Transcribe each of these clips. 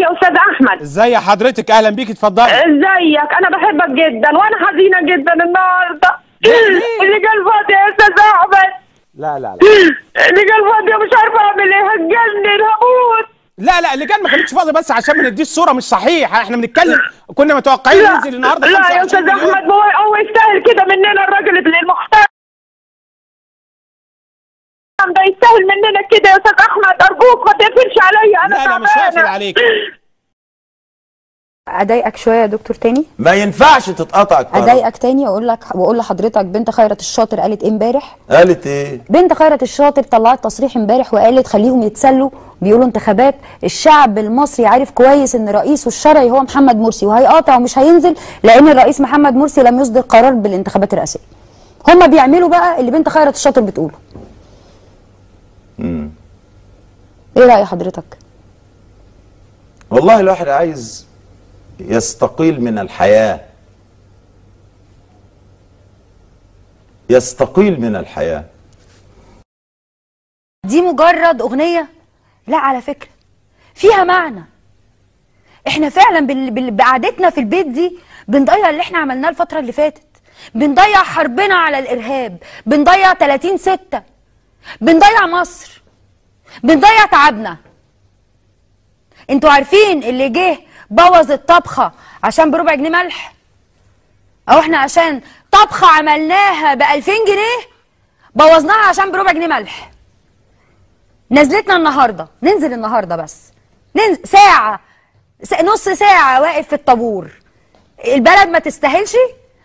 يا استاذ احمد ازي حضرتك اهلا بيك اتفضلي ازيك انا بحبك جدا وانا حزينه جدا النهارده ليه؟ ليه؟ اللي قال فاضي يا استاذ احمد لا لا لا اللي قال فاضي مش عارفه اعمل ايه هتجنن هموت لا لا اللي كان ما كانتش فاضي بس عشان ما نديش صوره مش صحيحه احنا بنتكلم كنا متوقعين لا ينزل النهارده لا يا 25 استاذ مليون. احمد هو هو يستاهل كده مننا الراجل المحترم ده يستاهل مننا كده يا استاذ احمد ارجوك ما تقفلش عليا انا لا لا مش تعبانة. هقفل عليك اضايقك شويه يا دكتور تاني ما ينفعش تتقطع الكهرباء اضايقك تاني واقول لك واقول لحضرتك بنت خيرت الشاطر قالت ايه امبارح قالت ايه بنت خيرت الشاطر طلعت تصريح امبارح وقالت خليهم يتسلوا بيقولوا انتخابات الشعب المصري عارف كويس ان رئيسه الشرعي هو محمد مرسي وهيقاطع ومش هينزل لان الرئيس محمد مرسي لم يصدر قرار بالانتخابات الرئاسيه هما بيعملوا بقى اللي بنت خيرت الشاطر بتقوله ايه راي حضرتك والله الواحد عايز يستقيل من الحياة يستقيل من الحياة دي مجرد اغنيه لا على فكره فيها معنى احنا فعلا بال- بال- بقعدتنا في البيت دي بنضيع اللي احنا عملناه الفتره اللي فاتت بنضيع حربنا على الارهاب بنضيع 30 6 بنضيع مصر بنضيع تعبنا انتوا عارفين اللي جه بوظ الطبخه عشان بربع جنيه ملح او احنا عشان طبخه عملناها ب 2000 جنيه بوظناها عشان بربع جنيه ملح نزلتنا النهارده ننزل النهارده بس ننزل ساعه س- نص ساعه واقف في الطابور البلد ما تستاهلش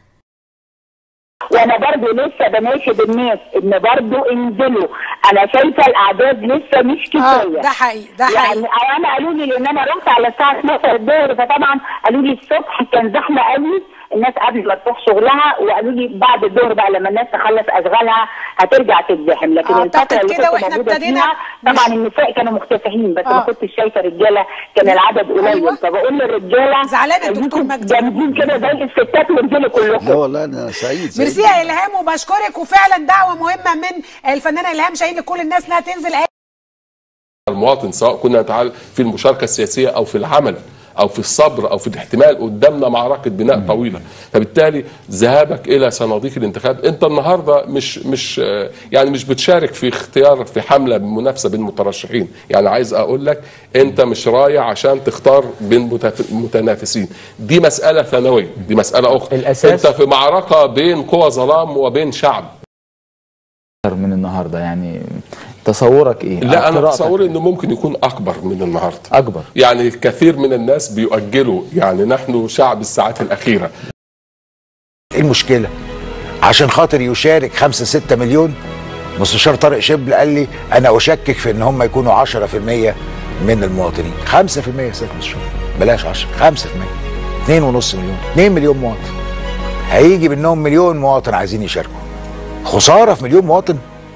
وانا برضو لسه بناشد الناس ان برضو انزلوا انا شايفه الاعداد لسه مش اه كفايه ده حقيقي ده يعني حقيقي انا قالوا لي لان انا رحت على الساعه 12 الظهر فطبعا قالوا لي الصبح كان زحمه قوي الناس قبل ما تروح شغلها وقالوا لي بعد الظهر بقى لما الناس تخلص اشغالها هترجع تتزحم لكن أعتقد الفتره اللي كده كنت وإحنا موجوده ابتدينا فيها طبعا النساء كانوا مختفيين بس آه. ما كنتش شايفه رجاله كان العدد قليل أيوة. فبقول للرجاله زعلانة يا دكتور خليكم مجدي. جامدين كده زي الستات وانزلوا كلكم لا والله انا سعيد سعيد ميرسي يا الهام وبشكرك وفعلا دعوه مهمه من الفنانه الهام شاهين لكل الناس انها تنزل المواطن سواء كنا نتعامل في المشاركه السياسيه او في العمل او في الصبر او في الاحتمال قدامنا معركه بناء طويله فبالتالي ذهابك الى صناديق الانتخاب انت النهارده مش مش آه، يعني مش بتشارك في اختيار في حمله منافسه بين مترشحين يعني عايز اقول لك انت مش رايح عشان تختار بين متف- متنافسين دي مساله ثانويه دي مساله اخرى الأساس- انت في معركه بين قوى ظلام وبين شعب من النهارده يعني تصورك ايه؟ لا أو انا قراءتك تصوري إيه؟ انه ممكن يكون اكبر من النهارده اكبر يعني كثير من الناس بيؤجلوا يعني نحن شعب الساعات الأخيرة ايه المشكله عشان خاطر يشارك 5 6 مليون مستشار طارق شبل قال لي انا اشكك في ان هم يكونوا 10% من المواطنين 5% يا سيد مستشار بلاش 10 5% 2.5 مليون 2 مليون مواطن هيجي منهم مليون مواطن عايزين يشاركوا خساره في مليون مواطن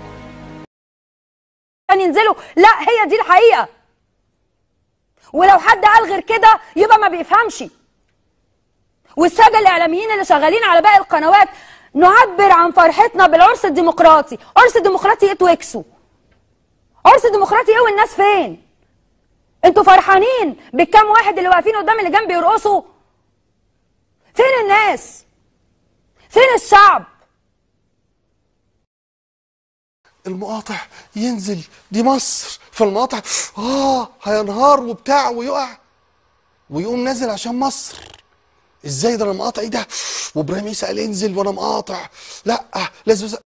كان ينزلوا لا هي دي الحقيقه ولو حد قال غير كده يبقى ما بيفهمش والساده الاعلاميين اللي شغالين على باقي القنوات نعبر عن فرحتنا بالعرس الديمقراطي عرس الديمقراطي ايه توكسوا عرس الديمقراطي ايه والناس فين انتوا فرحانين بالكام واحد اللي واقفين قدام اللي جنبي يرقصوا فين الناس فين الشعب المقاطع ينزل دي مصر فالمقاطع اه هينهار وبتاع ويقع ويقوم نازل عشان مصر ازاي ده انا مقاطع ايه ده وابراهيم عيسى قال انزل وانا مقاطع لا لازم